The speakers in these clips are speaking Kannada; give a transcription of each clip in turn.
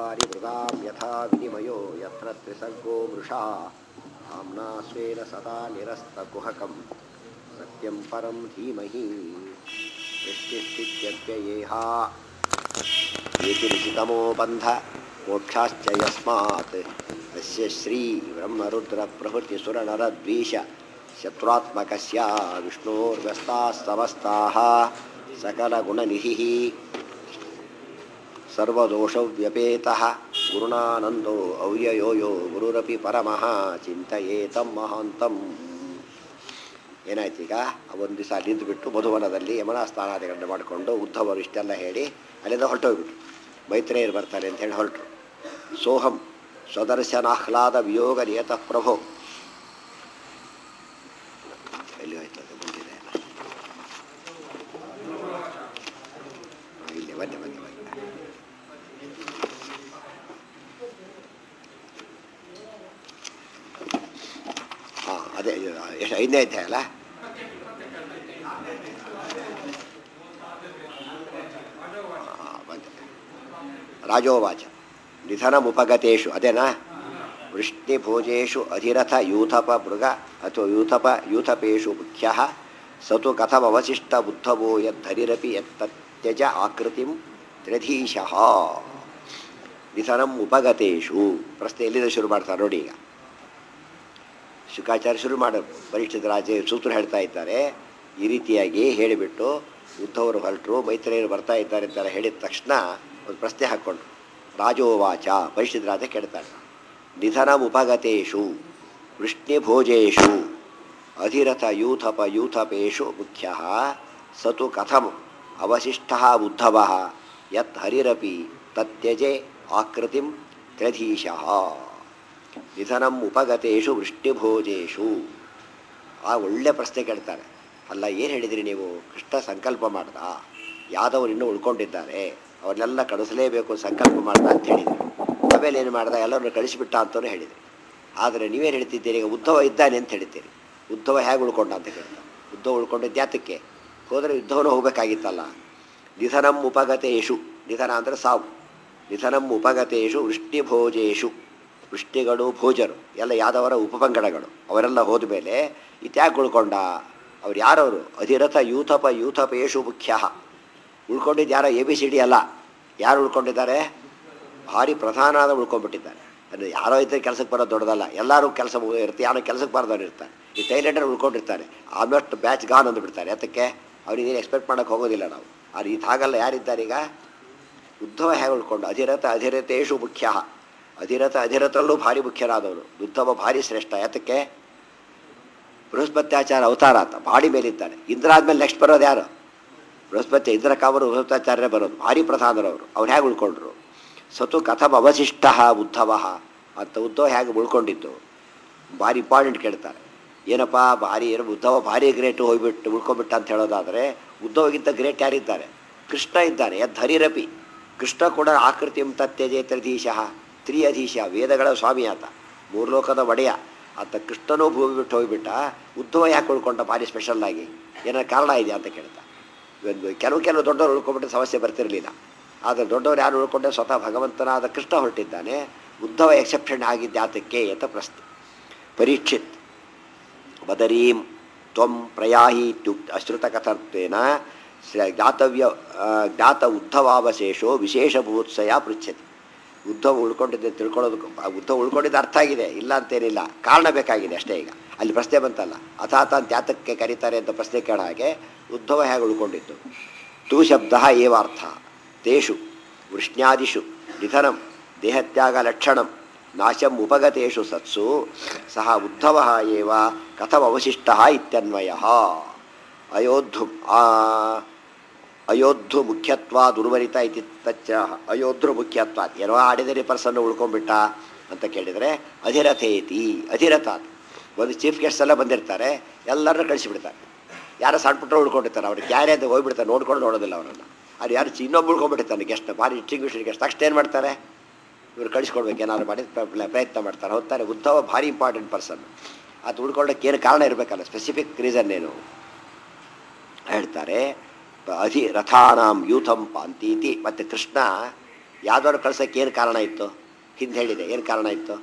वारि मृदां यथा विनिमयो यत्र त्रिसर्गो मृषा आम्ना स्वेन सदा निरस्तकुहकं सत्यं परं धीमहि वृष्टिस्थित्यव्ययेहा येति ऋषितमो बन्ध मोक्षाश्च यस्मात् तस्य श्रीब्रह्मरुद्रप्रभृतिसुरनरद्वीष शत्रुत्मकस्य विष्णोर्व्यस्ताः समस्ताः सकलगुणनिधिः सर्वदोषव्यपेतः गुरुणानन्दो ಅವ್ಯಯೋ ಯೋ ಗುರುರಪಿ ಪರಮಃ ಚಿಂತೆಯೇತಂ ಮಹಾಂತಂ ಏನಾಯ್ತು ಈಗ ಒಂದು ದಿವಸ ನಿಂತು ಬಿಟ್ಟು ಮಧುವನದಲ್ಲಿ ಯಮನ ಸ್ನಾನಾದಿಗಳನ್ನು ಮಾಡಿಕೊಂಡು ಉದ್ಧವರು ಇಷ್ಟೆಲ್ಲ ಹೇಳಿ ಅಲ್ಲಿಂದ ಹೊರಟೋಗ್ಬಿಟ್ರು ಮೈತ್ರೇಯರು ಬರ್ತಾರೆ ಅಂತ ಹೇಳಿ ಹೊರಟರು ಸೋಹಂ ಸ್ವದರ್ಶನಾಹ್ಲಾದ ವಿಯೋಗ ನಿಯತ ಪ್ರಭೋ ಎಲ್ಲಿ ಹೋಯ್ತು ಅದು ಬಂದಿದೆ ಅಲ್ಲ ಹಾ, ಇಲ್ಲಿ ಬನ್ನಿ ಬನ್ನಿ ಬನ್ನಿ ಹಾಂ ಅದೇ ಇದು ಎಷ್ಟು ಐದನೇ ಅಧ್ಯಾಯ ಅಲ್ಲ ಆ, ಬಂದೆ ರಾಜೋವಾಚ ನಿಧನಮುಪಗತೇಶು ಅದೇನಾ ವೃಷ್ಣಿಭೋಜೇಶು ಅಧಿರಥ ಯೂಥಪ ಮೃಗ ಅಥವಾ ಯೂಥಪ ಯೂಥಪೇಶು ಮುಖ್ಯ ಸತು ಕಥಮವಶಿಷ್ಟ ಬುದ್ಧವೋ ಯದ್ಧರಿರಪಿ ಯತ್ತತ್ಯಜ ಆಕೃತಿಂ ತ್ರಿಧೀಶಃ ನಿಧನಂ ಉಪಗತೇಶು ಪ್ರಶ್ನೆ ಎಲ್ಲಿಂದ ಶುರು ಮಾಡ್ತಾರೆ ನೋಡಿ ಈಗ ಶುಕಾಚಾರ್ಯ ಶುರು ಮಾಡೋರು ಪರೀಕ್ಷಿತ ರಾಜ ಸೂತ್ರ ಹೇಳ್ತಾ ಇದ್ದಾರೆ ಈ ರೀತಿಯಾಗಿ ಹೇಳಿಬಿಟ್ಟು ಉದ್ಧವರು ಹೊರಟರು ಮೈತ್ರಿಯರು ಬರ್ತಾ ಇದ್ದಾರೆ ಅಂತ ಹೇಳಿದ ತಕ್ಷಣ ಒಂದು ಪ್ರಶ್ನೆ ಹಾಕ್ಕೊಂಡ್ರು ರಾಜೋವಾಚ ಪರೀಕ್ಷಿತ ರಾಜ ಕೇಳ್ತಾನೆ ನಿಧನಮುಪಗತೇಶು ವೃಷ್ಣಿಭೋಜೇಶು ಅಧಿರಥ ಯೂಥಪ ಯೂಥಪೇಶು ಮುಖ್ಯ ಸತು ಕಥಂ ಅವಶಿಷ್ಟ ಉದ್ಧವ ಯತ್ ಹರಿರಪಿ ತತ್ಯಜೆ ಆಕೃತಿಂ ತ್ರಧೀಶಃ ನಿಧನಂ ಉಪಗತೇಶು ವೃಷ್ಟಿಭೋಜೇಶು ಆ ಒಳ್ಳೆ ಪ್ರಶ್ನೆ ಕೇಳ್ತಾರೆ ಅಲ್ಲ ಏನು ಹೇಳಿದಿರಿ ನೀವು ಕೃಷ್ಣ ಸಂಕಲ್ಪ ಮಾಡ್ದ ಯಾದವರು ಇನ್ನೂ ಉಳ್ಕೊಂಡಿದ್ದಾರೆ ಅವ್ರನ್ನೆಲ್ಲ ಕಳಿಸಲೇಬೇಕು ಸಂಕಲ್ಪ ಮಾಡ್ದ ಅಂತ ಹೇಳಿದರು ಆಮೇಲೆ ಏನು ಮಾಡ್ದ ಎಲ್ಲರನ್ನು ಕಳಿಸಿಬಿಟ್ಟ ಅಂತಲೂ ಹೇಳಿದರು ಆದರೆ ನೀವೇನು ಹೇಳ್ತಿದ್ದೀರಿ ಈಗ ಉದ್ಧವ ಇದ್ದಾನೆ ಅಂತ ಹೇಳ್ತೀರಿ ಉದ್ಧವ ಹೇಗೆ ಉಳ್ಕೊಂಡ ಅಂತ ಕೇಳ್ತಾರೆ ಉದ್ಧವ ಉಳ್ಕೊಂಡಿದ್ದು ಯಾತಕ್ಕೆ ಹೋದರೆ ಯುದ್ಧವನು ಹೋಗಬೇಕಾಗಿತ್ತಲ್ಲ ನಿಧನಂ ಉಪಗತೇಶು ನಿಧನ ಅಂದರೆ ಸಾವು ನಿಧನಂ ಉಪಗತೇಶು ವೃಷ್ಟಿಭೋಜೇಶು ವೃಷ್ಟಿಗಳು ಭೋಜರು ಎಲ್ಲ ಯಾದವರ ಉಪಪಂಗಡಗಳು ಅವರೆಲ್ಲ ಹೋದ ಮೇಲೆ ಇತ್ಯಾಕೆ ಉಳ್ಕೊಂಡ ಅವ್ರು ಯಾರವರು ಅಧಿರಥ ಯೂಥಪ ಯೂಥಪೇಶು ಮುಖ್ಯ ಉಳ್ಕೊಂಡಿದ್ದು ಯಾರೋ ಎ ಬಿ ಸಿ ಡಿ ಅಲ್ಲ ಯಾರು ಉಳ್ಕೊಂಡಿದ್ದಾರೆ ಭಾರಿ ಪ್ರಧಾನವಾದ ಉಳ್ಕೊಂಡ್ಬಿಟ್ಟಿದ್ದಾರೆ ಅಂದರೆ ಯಾರೋ ಇದ್ದರೆ ಕೆಲಸಕ್ಕೆ ಬರೋದು ದೊಡ್ಡದಲ್ಲ ಎಲ್ಲರೂ ಕೆಲಸ ಇರುತ್ತೆ ಯಾರೋ ಕೆಲಸಕ್ಕೆ ಬಾರ್ದವ್ರು ಇರ್ತಾರೆ ಈ ಥೈಲ್ಯಾಂಡಲ್ಲಿ ಉಳ್ಕೊಂಡಿರ್ತಾರೆ ಆಲ್ಮೋಸ್ಟ್ ಬ್ಯಾಚ್ ಗಾನ್ ಅಂದುಬಿಡ್ತಾರೆ ಅದಕ್ಕೆ ಅವ್ರಿಗೆ ಎಕ್ಸ್ಪೆಕ್ಟ್ ಮಾಡೋಕ್ಕೆ ಹೋಗೋದಿಲ್ಲ ನಾವು ಆದರೆ ಇದು ಹಾಗಲ್ಲ ಯಾರಿದ್ದಾರೆ ಈಗ ಉದ್ಧವ ಹೇಗೆ ಉಳ್ಕೊಂಡು ಅಧಿರಥ ಅಧಿರತೇಶು ಮುಖ್ಯ ಅಧಿರಥ ಅಧಿರಥಲ್ಲೂ ಭಾರಿ ಮುಖ್ಯರಾದವರು ಉದ್ಧವ ಭಾರಿ ಶ್ರೇಷ್ಠ ಯಾತಕ್ಕೆ ಬೃಹಸ್ಪತ್ಯಾಚಾರ ಅವತಾರ ಅಂತ ಬಾಡಿ ಮೇಲಿದ್ದಾನೆ ಇಂದ್ರ ಆದ್ಮೇಲೆ ನೆಕ್ಸ್ಟ್ ಬರೋದು ಯಾರು ಬೃಹಸ್ಪತಿ ಇಂದ್ರ ಕಾವರು ಬೃಹಸ್ಪತ್ಯಾಚಾರ್ಯ ಬರೋದು ಭಾರಿ ಪ್ರಧಾನರವರು ಅವ್ರು ಹೇಗೆ ಉಳ್ಕೊಂಡ್ರು ಸತು ಕಥಮ ಅವಶಿಷ್ಟ ಉದ್ಧವ ಅಂತ ಉದ್ಧವ ಹೇಗೆ ಉಳ್ಕೊಂಡಿದ್ದು ಭಾರಿ ಇಂಪಾರ್ಟೆಂಟ್ ಕೇಳ್ತಾರೆ ಏನಪ್ಪ ಭಾರಿ ಏನು ಉದ್ಧವ ಭಾರಿ ಗ್ರೇಟು ಹೋಗ್ಬಿಟ್ಟು ಉಳ್ಕೊಂಬಿಟ್ಟ ಅಂತ ಹೇಳೋದಾದರೆ ಉದ್ಧವಗಿಂತ ಗ್ರೇಟ್ ಯಾರಿದ್ದಾರೆ ಕೃಷ್ಣ ಇದ್ದಾನೆ ಯದ್ಧರಿರಪಿ ಕೃಷ್ಣ ಕೂಡ ಆಕೃತಿ ತತ್ಯಜೆ ತ್ರಿಧೀಶಃ ತ್ರಿಯಧೀಶ ವೇದಗಳ ಸ್ವಾಮಿ ಆತ ಮೂರು ಲೋಕದ ಒಡೆಯ ಆತ ಕೃಷ್ಣನೂ ಭೂಮಿ ಬಿಟ್ಟು ಹೋಗಿಬಿಟ್ಟ ಉದ್ಧವ ಯಾಕೆ ಉಳ್ಕೊಂಡ ಭಾರಿ ಸ್ಪೆಷಲ್ಲಾಗಿ ಏನೋ ಕಾರಣ ಇದೆಯಾ ಅಂತ ಕೇಳ್ತಾ ಒಂದು ಕೆಲವು ಕೆಲವು ದೊಡ್ಡವರು ಉಳ್ಕೊಂಡ್ಬಿಟ್ಟು ಸಮಸ್ಯೆ ಬರ್ತಿರಲಿಲ್ಲ ಆದರೆ ದೊಡ್ಡವರು ಯಾರು ಉಳ್ಕೊಂಡೆ ಸ್ವತಃ ಭಗವಂತನಾದ ಕೃಷ್ಣ ಹೊರಟಿದ್ದಾನೆ ಉದ್ಧವ ಎಕ್ಸೆಪ್ಷನ್ ಆಗಿದ್ದೆ ಆತಕ್ಕೆ ಅಂತ ಪ್ರಶ್ನೆ ಪರೀಕ್ಷಿತ್ ಬದರೀಂ ತ್ವಂ ಪ್ರಯಾಹಿ ಇತ್ಯುಕ್ತ ಅಶ್ರುತಕಥತ್ವೇನ ಜ್ಞಾತವ್ಯ ಜ್ಞಾತ ಉದ್ಧವಾವಶೇಷೋ ವಿಶೇಷಭೂತ್ಸಯ ಪೃಚ್ಛತಿ ಉದ್ಧವ ಉಳ್ಕೊಂಡಿದ್ದೆ ತಿಳ್ಕೊಳ್ಳೋದಕ್ಕೆ ಉದ್ಧವ ಉಳ್ಕೊಂಡಿದ್ದು ಅರ್ಥ ಆಗಿದೆ ಇಲ್ಲ ಅಂತೇನಿಲ್ಲ ಕಾರಣ ಬೇಕಾಗಿದೆ ಅಷ್ಟೇ ಈಗ ಅಲ್ಲಿ ಪ್ರಶ್ನೆ ಬಂತಲ್ಲ ಅಥಾತ ಅಂತ ಯಾತಕ್ಕೆ ಕರೀತಾರೆ ಅಂತ ಪ್ರಶ್ನೆ ಕೇಳ ಹಾಗೆ ಉದ್ಧವ ಹೇಗೆ ಉಳ್ಕೊಂಡಿದ್ದು ತೂ ಶಬ್ದ ಏವ ಅರ್ಥ ತೇಷು ವೃಷ್ಣ್ಯಾದಿಷು ನಿಧನಂ ದೇಹತ್ಯಾಗ ಲಕ್ಷಣಂ ನಾಶಂ ಉಪಗತೇಷು ಸತ್ಸು ಸಹ ಉದ್ಧವ ಏವ ಕಥಮವಶಿಷ್ಟ ಇತ್ಯನ್ವಯ ಅಯೋಧು ಅಯೋಧು ಮುಖ್ಯತ್ವ ದುರ್ವರಿತ ಇತಿ ತಚ್ಚ ಅಯೋಧೃ ಮುಖ್ಯತ್ವ ಏನೋ ಆಡಿದರಿ ಪರ್ಸನ್ ಉಳ್ಕೊಂಡ್ಬಿಟ್ಟ ಅಂತ ಕೇಳಿದರೆ ಅಧಿರಥೇತಿ ಅಧಿರಥ ಒಂದು ಚೀಫ್ ಗೆಸ್ಟ್ ಎಲ್ಲ ಬಂದಿರ್ತಾರೆ ಎಲ್ಲರನ್ನೂ ಕಳಿಸಿಬಿಡ್ತಾರೆ ಯಾರೋ ಸಣ್ಣ ಪುಟ್ಟ ಉಳ್ಕೊಂಡಿರ್ತಾರೆ ಅವ್ರಿಗೆ ಯಾರೇ ಅಂತ ಹೋಗ್ಬಿಡ್ತಾರೆ ನೋಡ್ಕೊಂಡು ನೋಡೋದಿಲ್ಲ ಅವರನ್ನು ಅವ್ರು ಯಾರು ಇನ್ನೊಬ್ಬ ಉಳ್ಕೊಂಡ್ಬಿಟ್ಟಿರ್ತಾನೆ ಗೆಸ್ಟ್ ಭಾರಿ ಡಿಸ್ಟಿಂಗ್ವಿಷ್ ಗೆಸ್ಟ್ ತಕ್ಷಣ ಏನು ಮಾಡ್ತಾರೆ ಇವ್ರು ಕಳಿಸ್ಕೊಡ್ಬೇಕು ಏನಾದ್ರು ಮಾಡಿ ಪ್ರ- ಪ್ರಯತ್ನ ಮಾಡ್ತಾರೆ ಹೋಗ್ತಾರೆ ಉದ್ಧವ ಭಾರಿ ಇಂಪಾರ್ಟೆಂಟ್ ಪರ್ಸನ್ ಅದು ಉಳ್ಕೊಳ್ಳೋಕೆ ಏನು ಕಾರಣ ಇರಬೇಕಲ್ಲ ಸ್ಪೆಸಿಫಿಕ್ ರೀಸನ್ ಏನು ಹೇಳ್ತಾರೆ ಅಧಿ ರಥಾನಾಂ ಯೂಥಂ ಪಾಂತೀತಿ ಮತ್ತು ಕೃಷ್ಣ ಯಾವ್ದಾದ್ರು ಕಳ್ಸೋಕ್ಕೆ ಏನು ಕಾರಣ ಇತ್ತು ಹಿಂದೆ ಹೇಳಿದೆ ಏನು ಕಾರಣ ಇತ್ತು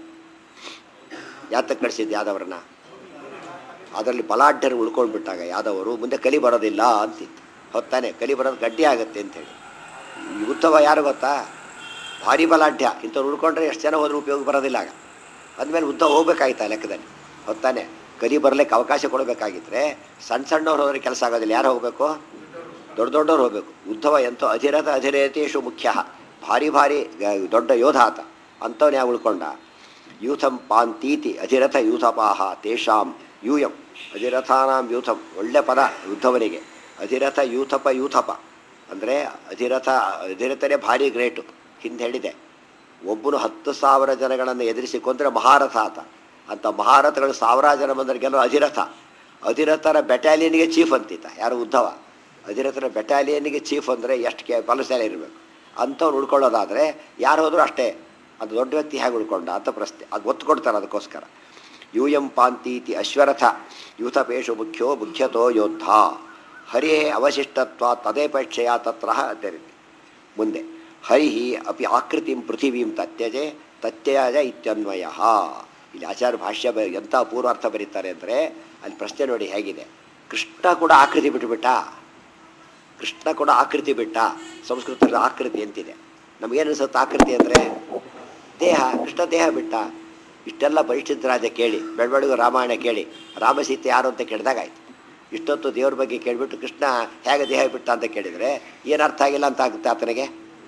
ಯಾತಕ್ಕೆ ಕಳಿಸಿದ್ದು ಯಾದವರನ್ನ ಅದರಲ್ಲಿ ಬಲಾಢ್ಯರು ಉಳ್ಕೊಂಡು ಬಿಟ್ಟಾಗ ಯಾದವರು ಮುಂದೆ ಕಲಿ ಬರೋದಿಲ್ಲ ಅಂತಿತ್ತು ಹೊತ್ತಾನೆ ಕಲಿ ಬರೋದು ಗಟ್ಟಿ ಆಗುತ್ತೆ ಅಂತೇಳಿ ಈ ಉತ್ತಮ ಯಾರು ಗೊತ್ತಾ ಭಾರಿ ಬಲಾಢ್ಯ ಇಂಥವ್ರು ಉಳ್ಕೊಂಡ್ರೆ ಎಷ್ಟು ಜನ ಹೋದ್ರೂ ಉಪಯೋಗ ಬರೋದಿಲ್ಲ ಆಗ ಅಂದಮೇಲೆ ಉದ್ದ ಹೋಗ್ಬೇಕಾಗಿತ್ತು ಆ ಲೆಕ್ಕದಲ್ಲಿ ಹೊತ್ತಾನೆ ಕಲಿ ಬರಲಿಕ್ಕೆ ಅವಕಾಶ ಕೊಡಬೇಕಾಗಿದ್ರೆ ಸಣ್ಣ ಸಣ್ಣವ್ರು ಹೋದ್ರೆ ಕೆಲಸ ಆಗೋದಿಲ್ಲ ಯಾರು ಹೋಗಬೇಕು ದೊಡ್ಡ ದೊಡ್ಡವ್ರು ಹೋಗಬೇಕು ಉದ್ಧವ ಎಂತೋ ಅಧಿರಥ ಅಧಿರೇತೇಶು ಮುಖ್ಯ ಭಾರಿ ಭಾರಿ ಗ- ದೊಡ್ಡ ಯೋಧ ಆತ ಅಂಥವನೇ ಯಾವ ಉಳ್ಕೊಂಡ ಯೂಥಂ ಪಾಂತೀತಿ ಅಧಿರಥ ಯೂಥಪಾಹ ತೇಷಾಂ ಯೂಯಂ ಅಧಿರಥಾನಾಂ ಯೂಥಂ ಒಳ್ಳೆ ಪದ ಉದ್ಧವನಿಗೆ ಅಧಿರಥ ಯೂಥಪ ಯೂಥಪ ಅಂದರೆ ಅಧಿರಥ ಅಧಿರಥನೇ ಭಾರಿ ಗ್ರೇಟು ಹಿಂದೆ ಹೇಳಿದೆ ಒಬ್ಬನು ಹತ್ತು ಸಾವಿರ ಜನಗಳನ್ನು ಎದುರಿಸಿ ಕೊಂದರೆ ಮಹಾರಥ ಆತ ಅಂಥ ಮಹಾರಥಗಳು ಸಾವಿರಾರು ಜನ ಬಂದರೆ ಗೆಲ್ಲೋ ಅಧಿರಥ ಅಧಿರಥರ ಬೆಟಾಲಿಯನ್ಗೆ ಚೀಫ್ ಅಂತಿದ್ದ ಯಾರು ಉದ್ಧವ ಅಧಿರಥರ ಬೆಟಾಲಿಯನ್ಗೆ ಚೀಫ್ ಅಂದರೆ ಎಷ್ಟು ಕೆ ಬಲಶಾಲಿ ಇರಬೇಕು ಅಂಥವ್ರು ಉಳ್ಕೊಳ್ಳೋದಾದರೆ ಯಾರು ಹೋದರೂ ಅಷ್ಟೇ ಅದು ದೊಡ್ಡ ವ್ಯಕ್ತಿ ಹೇಗೆ ಉಳ್ಕೊಂಡ ಅಂತ ಪ್ರಶ್ನೆ ಅದು ಒತ್ತು ಕೊಡ್ತಾರೆ ಅದಕ್ಕೋಸ್ಕರ ಯೂಯಂ ಪಾಂತೀತಿ ಅಶ್ವರಥ ಯೂಥಪೇಶು ಮುಖ್ಯೋ ಮುಖ್ಯತೋ ಯೋದ್ಧ ಹರೇ ಅವಶಿಷ್ಟತ್ವ ತದೇಪೇಕ್ಷೆಯ ತತ್ರ ತೆರಿದೆ ಮುಂದೆ ಹರಿ ಅಪಿ ಆಕೃತಿಂ ಪೃಥಿವೀಂ ತತ್ಯಜೆ ತತ್ಯಜ ಇತ್ಯನ್ವಯ ಇಲ್ಲಿ ಆಚಾರ್ಯ ಭಾಷ್ಯ ಬ- ಎಂಥ ಪೂರ್ವಾರ್ಥ ಬರೀತಾರೆ ಅಂದರೆ ಅಲ್ಲಿ ಪ್ರಶ್ನೆ ನೋಡಿ ಹೇಗಿದೆ ಕೃಷ್ಣ ಕೂಡ ಆಕೃತಿ ಬಿಟ್ಟುಬಿಟ್ಟ ಕೃಷ್ಣ ಕೂಡ ಆಕೃತಿ ಬಿಟ್ಟ ಸಂಸ್ಕೃತದಲ್ಲಿ ಆಕೃತಿ ಅಂತಿದೆ ನಮಗೇನು ಅನಿಸುತ್ತೆ ಆಕೃತಿ ಅಂದರೆ ದೇಹ ಕೃಷ್ಣ ದೇಹ ಬಿಟ್ಟ ಇಷ್ಟೆಲ್ಲ ಪರಿಷ್ಠಿತ ರಾಜ ಕೇಳಿ ಬೆಳಬೆಳಗು ರಾಮಾಯಣ ಕೇಳಿ ರಾಮ ಸೀತೆ ಯಾರು ಅಂತ ಕೇಳಿದಾಗ ಆಯ್ತು ಇಷ್ಟೊತ್ತು ದೇವ್ರ ಬಗ್ಗೆ ಕೇಳಿಬಿಟ್ಟು ಕೃಷ್ಣ ಹೇಗೆ ದೇಹ ಬಿಟ್ಟ ಅಂತ ಕೇಳಿದರೆ ಏನು ಅರ್ಥ ಆಗಿಲ್ಲ ಅಂತ ಆಗುತ್ತೆ ಆತನಿಗೆ